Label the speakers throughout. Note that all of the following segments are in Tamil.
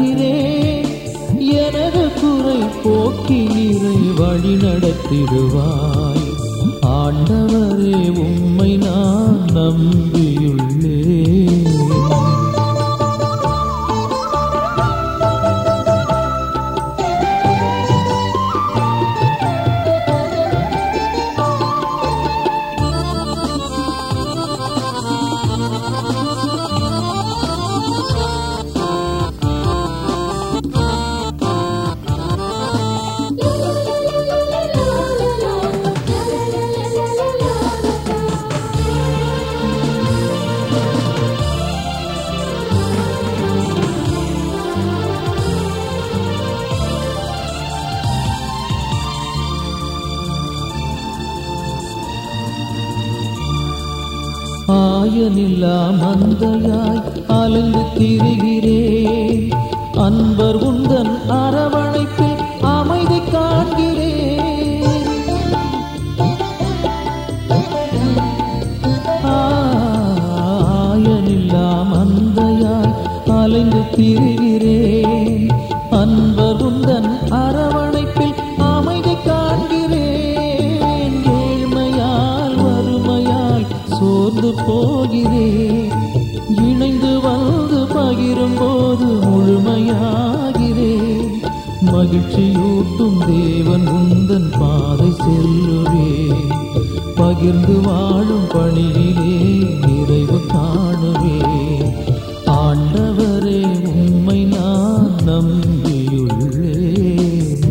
Speaker 1: வருகிறேன் எனது குறை போக்கி நீரை வழி நடத்திடுவாய் ஆண்டவரே உம்மை நான் நம்பியுள்ளேன் ஆயனில்லா மந்தையாய் அலைந்து திரிகிறேன் அன்பர் உந்தன் அரவணைப்பில் அமைதி காண்கிறேன் ஆயனில்லா மந்தையாய் அலைந்து திரிகிறேன் அன்பர் உந்தன் அரவணைப்பில் அமைதி காண்கிறேன் ஏழ்மையால் வறுமையால் சோர்ந்து போகிறேன் இணைந்து வந்து பகிரும் போது முழுமையாகிறேன் மகிழ்ச்சியூட்டும் தேவன் உந்தன் பாதை செல்லுவேன் பகிர்ந்து வாழும் பணியிலே நிறைவு காணுவேன் ஆண்டவரே உம்மை நான் நம்பியுள்ளேன்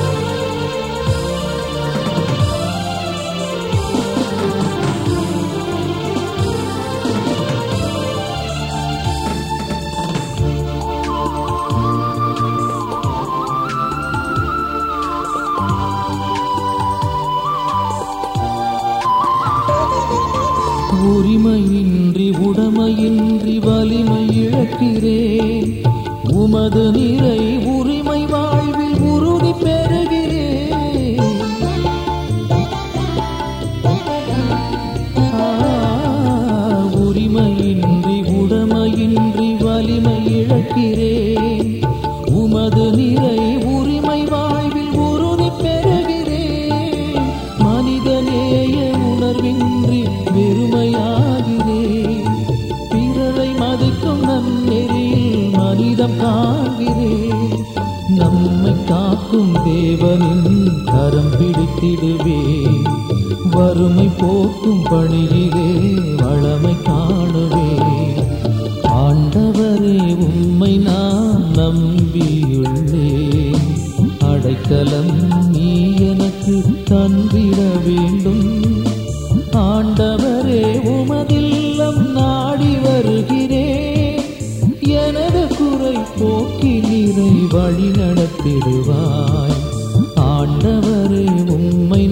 Speaker 1: உரிமையின்றி உடமையின்றி வலிமை இழக்கிறேன் உமது நிறை உரிமை வாழ்வில் உறுதி பெறுகிறேன் ஆ, உரிமையின்றி உடமையின்றி வலிமை இழக்கிறேன் உமது நிறை உரிமை வாழ்வில் உறுதி பெறுகிறேன் மனிதநேய உணர்வின்றி வெறுமையாகிறேன் பிறரை மதிக்கும் நன்னெறியில் மனிதம் காண்கிறேன் நம்மை காக்கும் தேவனின் கரம் பிடித்திடுவேன் வறுமை போக்கும் பணியிலே வளமை காணுவேன் ஆண்டவரே உம்மை நான் நம்பியுள்ளேன் அடைக்கலம் நீ எனக்கு தந்திட வேண்டும் ஆண்டவரே உமதில்லம் நாடி வருகிறேன் எனது குறை போக்கி நீரை வழி நடத்திடுவாய் ஆண்டவரே உம்மை